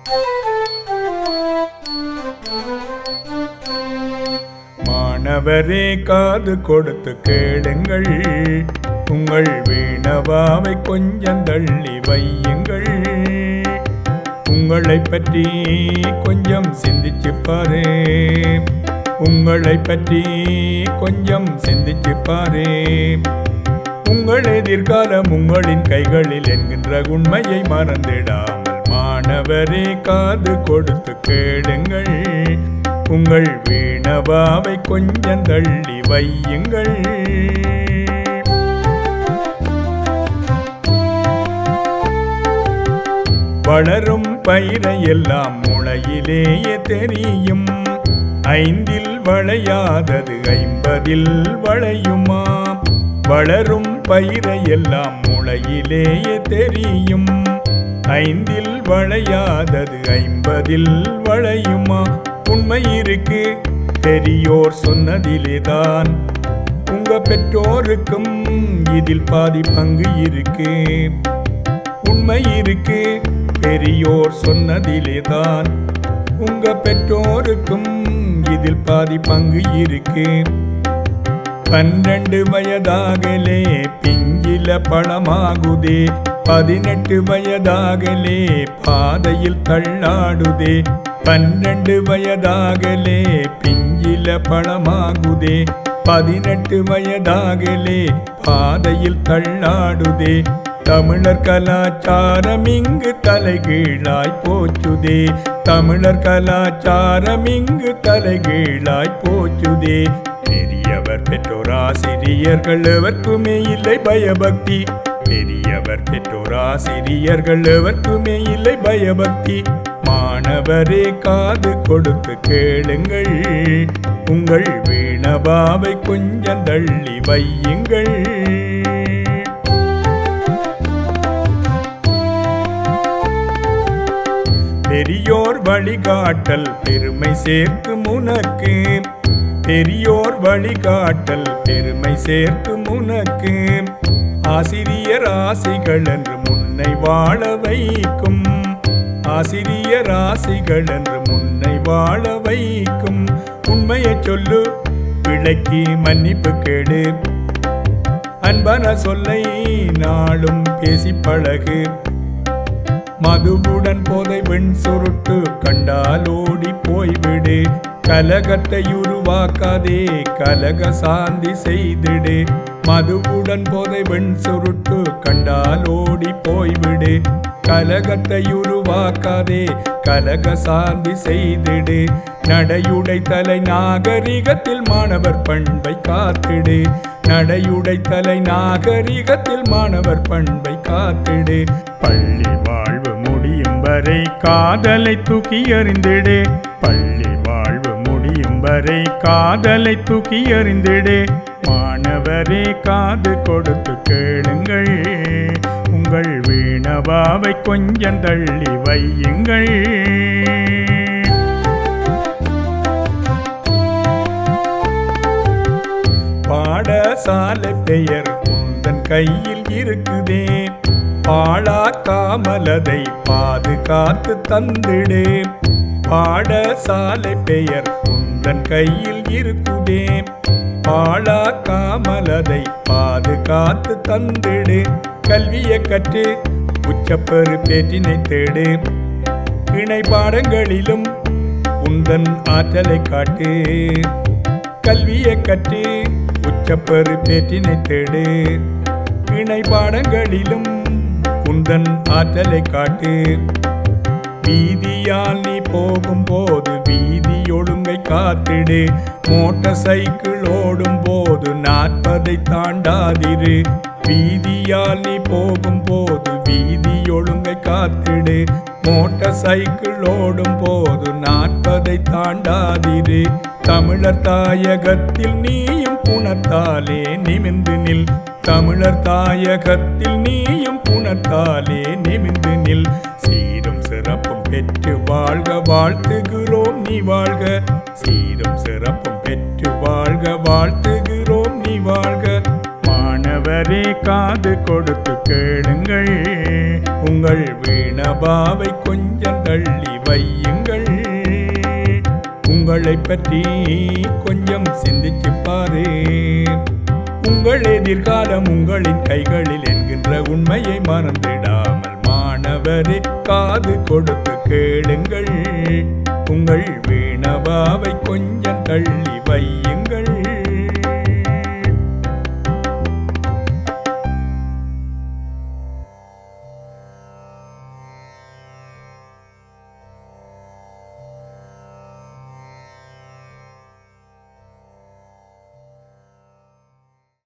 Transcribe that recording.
மாணவரே காது கொடுத்து கேளுங்கள் உங்கள் வீணவாவை கொஞ்சம் தள்ளி வையுங்கள் உங்களை பற்றி கொஞ்சம் சிந்திச்சு பாரு உங்களை பற்றி கொஞ்சம் சிந்திச்சு பாரு உங்கள் எதிர்காலம் உங்களின் கைகளில் என்கின்ற உண்மையை மறந்திடாமல் மாணவரே காது கொடுத்து கேளுங்கள் உங்கள் வீணவாவை கொஞ்சம் தள்ளி வையுங்கள் வளரும் பயிரை எல்லாம் முளையிலேயே தெரியும் ஐந்தில் வளையாதது ஐம்பதில் வளையுமா வளரும் பயிரை எல்லாம் முளையிலேயே தெரியும் ஐந்தில் வளையாதது ஐம்பதில் வளையுமா உண்மை இருக்கு பெரியோர் சொன்னதிலேதான் உங்க பெற்றோருக்கும் இதில் பாதி பங்கு இருக்கு உண்மை இருக்கு பெரியோர் சொன்னதிலேதான் உங்க பெற்றோருக்கும் இதில் பாதி பங்கு இருக்கு பன்னெண்டு வயதாகலே பிஞ்சில பழமாகுதே பதினெட்டு வயதாகலே பாதையில் தள்ளாடுதே பன்னெண்டு வயதாகலே பிஞ்சில பழமாகுதே பதினெட்டு வயதாகலே பாதையில் தள்ளாடுதே தமிழர் கலாச்சாரம் இங்கு தலைகீழாய் போச்சுதே தமிழர் கலாச்சாரம் இங்கு தலைகீழாய் போச்சுதே பெரியவர் பெற்றோர் ஆசிரியர்கள் எவர்க்குமே இல்லை பயபக்தி பெரியவர் பெற்றோர் ஆசிரியர்கள் எவர்க்குமே இல்லை பயபக்தி மாணவரே காது கொடுத்து கேளுங்கள் உங்கள் வீணபாவை கொஞ்சம் தள்ளி வையுங்கள் பெரியோர் வழிகாட்டல் பெருமை சேர்க்கும் உனக்கு பெரியோர் வழிகாட்டல் பெருமை சேர்க்கும் உனக்கு ஆசிரியர் ஆசிகள் என்று முன்னை வாழ வைக்கும் ஆசிரியர் ஆசிகள் என்று முன்னை வாழ வைக்கும் உண்மையை சொல்லு பிழைக்கு மன்னிப்பு கேடு அன்பான சொல்லை நாளும் பேசி பழகு மதுவுடன் போதை வெண் சுருட்டு கண்டால் ஓடி போய்விடு கலகத்தை உருவாக்காதே கலக சாந்தி செய்திடு மதுவுடன் போதை வெண் சுருட்டு கண்டால் ஓடி போய்விடு கலகத்தை உருவாக்காதே கலக சாந்தி செய்திடு நடையுடை தலை நாகரிகத்தில் மாணவர் பண்பை காத்திடு நடையுடை தலை நாகரிகத்தில் மாணவர் பண்பை காத்திடு பள்ளி வாழ்வு முடியும் வரை காதலை தூக்கி எறிந்திடு பள்ளி வாழ்வு முடியும் வரை காதலை தூக்கி எறிந்திடு மாணவரே காது கொடுத்து கேளுங்கள் உங்கள் வீணவாவை கொஞ்சம் தள்ளி வையுங்கள் பாடசாலை பெயர் உந்தன் கையில் இருக்குதே பாழாக்காமல் அதை பாதுகாத்து தந்திடு பாடசாலை பெயர் உந்தன் கையில் இருக்குதே பாழாக்காமல் அதை பாதுகாத்து தந்திடு கல்வியை கற்று உச்சப்பெரு பேட்டினை தேடு இணை பாடங்களிலும் உந்தன் ஆற்றலை காட்டு கல்வியை கற்று உச்சப்பெரு பேட்டினை தேடு இணை பாடங்களிலும் உந்தன் ஆற்றலை காட்டு வீதியால் நீ போகும்போது வீதி ஒழுங்கை காத்திடு மோட்டார் சைக்கிள் ஓடும் போது நாற்பதை தாண்டாதிரு வீதியால் நீ போகும்போது வீதி ஒழுங்கை காத்திடு மோட்டார் சைக்கிள் ஓடும் போது நாற்பதை தாண்டாதிரு தமிழர் தாயகத்தில் நீயும் குணத்தாலே நிமிந்து நில் தமிழர் தாயகத்தில் நீயும் குணத்தாலே நிமிந்து நில் சீரும் சிறப்பும் பெற்று வாழ்க வாழ்த்துகிறோம் நீ வாழ்க சீரும் சிறப்பும் பெற்று வாழ்க வாழ்த்துகிறோம் நீ வாழ்க மாணவரே காது கொடுத்து கேளுங்கள் உங்கள் வீணபாவை கொஞ்சம் தள்ளி வையுங்கள் உங்களை பற்றி கொஞ்சம் சிந்திச்சு பாரு உங்கள் எதிர்காலம் உங்களின் கைகளில் என்கின்ற உண்மையை மறந்திடாமல் மாணவரே காது கொடுத்து கேளுங்கள் உங்கள் வீணபாவை கொஞ்சம் தள்ளி வையுங்கள்